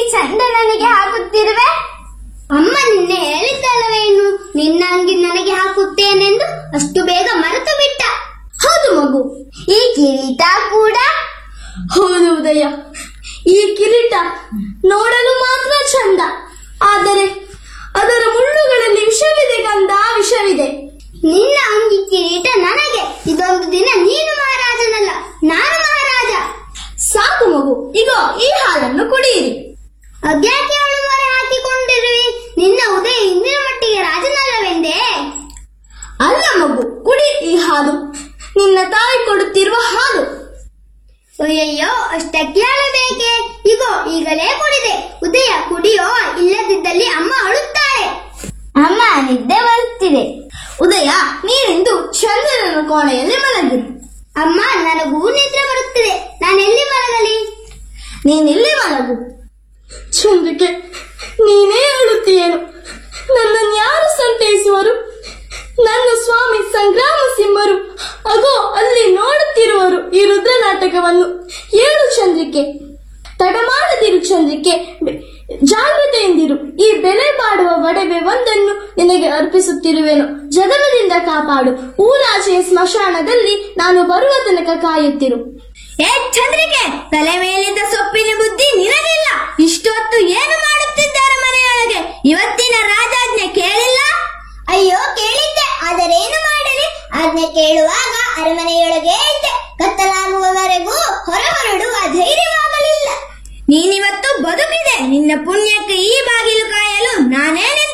ಚಂದನನಿಗೆ ಹಾಕುತ್ತಿರುವೆ ಅಮ್ಮ ನಿನ್ನೆ ಹೇಳಿದ್ದಲ್ಲವೇನು ನಿನ್ನ ಅಂಗಿ ನನಗೆ ಹಾಕುತ್ತೇನೆಂದು ಅಷ್ಟು ಬೇಗ ಮರೆತು ಬಿಟ್ಟ ಹೌದು ಮಗು ಈ ಕಿರೀಟ ಕೂಡ ಹೌದು ಉದಯ ಈ ಕಿರೀಟ ನೋಡಲು ಮಾತ್ರ ಚಂದ ಆದರೆ ಅದರ ಮುಳ್ಳುಗಳಲ್ಲಿ ವಿಷವಿದೆ ಗಂಧ ವಿಷವಿದೆ ನಿನ್ನ ಅಂಗಿ ಕಿರೀಟ ನನಗೆ ಇದೊಂದು ದಿನ ನೀನು ಮಹಾರಾಜನಲ್ಲ ನಾನು ಮಹಾರಾಜ ಸಾಕು ಮಗು ಈಗ ಈ ಹಾಲನ್ನು ಕುಡಿಯಿರಿ ಅದ್ಯಾಕೆ ಅವಳು ಮೊರೆ ಹಾಕಿಕೊಂಡಿರುವಿ ನಿನ್ನ ಉದಯ ಇಂದಿನ ಮಟ್ಟಿಗೆ ರಾಜನಲ್ಲವೆಂದೇ ಅಲ್ಲ ಮಗು ಕುಡಿ ಈ ಹಾಲು ನಿನ್ನ ತಾಯಿ ಕೊಡುತ್ತಿರುವ ಹಾಲು ಅಯ್ಯಯ್ಯೋ ಅಷ್ಟಕ್ಕೆ ಅಳಬೇಕೆ ಇಗೋ ಈಗಲೇ ಕುಡಿದೆ ಉದಯ ಕುಡಿಯೋ ಇಲ್ಲದಿದ್ದಲ್ಲಿ ಅಮ್ಮ ಅಳುತ್ತಾರೆ ಅಮ್ಮ ನಿದ್ದೆ ಬರುತ್ತಿದೆ ಉದಯ ನೀರಿಂದು ಚಂದ್ರನ ಕೋಣೆಯಲ್ಲಿ ಮಲಗಿರು ಅಮ್ಮ ನನಗೂ ನಿದ್ರೆ ಬರುತ್ತಿದೆ ನಾನೆಲ್ಲಿ ಮಲಗಲಿ ನೀನಿಲ್ಲಿ ಮಲಗು ಚಂದ್ರಿಕೆ ನೀನೇ ಅಳುತ್ತೀಯೇನು ನನ್ನನ್ನು ಯಾರು ಸಂತೈಸುವರು ನನ್ನ ಸ್ವಾಮಿ ಸಂಗ್ರಾಮ ಸಿಂಹರು ಅಗೋ ಅಲ್ಲಿ ನೋಡುತ್ತಿರುವರು ಈ ರುದ್ರ ನಾಟಕವನ್ನು ಏಳು ಚಂದ್ರಿಕೆ ತಡ ಮಾಡದಿರು ಚಂದ್ರಿಕೆ ಬೆ- ಜಾಗ್ರತೆಯಿಂದಿರು ಈ ಬೆಲೆ ಬಾಡುವ ಒಡವೆ ಒಂದನ್ನು ನಿನಗೆ ಅರ್ಪಿಸುತ್ತಿರುವೆನು ಜಗದದಿಂದ ಕಾಪಾಡು ಊರಾಚೆಯ ಸ್ಮಶಾನದಲ್ಲಿ ನಾನು ಬರುವ ತನಕ ಕಾಯುತ್ತಿರು ಏ ಚಂದ್ರಿಕೆ ತಲೆ ಮೇಲಿದ್ದ ಸೊಪ್ಪಿನ ಬುದ್ಧಿ ನಿನಗಿಲ್ಲ ಇಷ್ಟು ಹೊತ್ತು ಏನು ಮಾಡುತ್ತಿದ್ದಾರೆ ಮನೆಯೊಳಗೆ ಇವತ್ತಿನ ರಾಜಾಜ್ಞೆ ಕೇಳಿಲ್ಲ ಅಯ್ಯೋ ಕೇಳಿದ್ದೆ ಆದರೇನು ಮಾಡಲಿ ಆಜ್ಞೆ ಕೇಳುವಾಗ ಅರಮನೆಯೊಳಗೆ ಇದ್ದೆ ಕತ್ತಲಾಗುವವರೆಗೂ ಹೊರ ಹೊರಡುವ ಧೈರ್ಯವಾಗಲಿಲ್ಲ ನೀನಿವತ್ತು ಬದುಕಿದೆ ನಿನ್ನ ಪುಣ್ಯಕ್ಕೆ ಈ ಬಾಗಿಲು ಕಾಯಲು ನಾನೇನೆ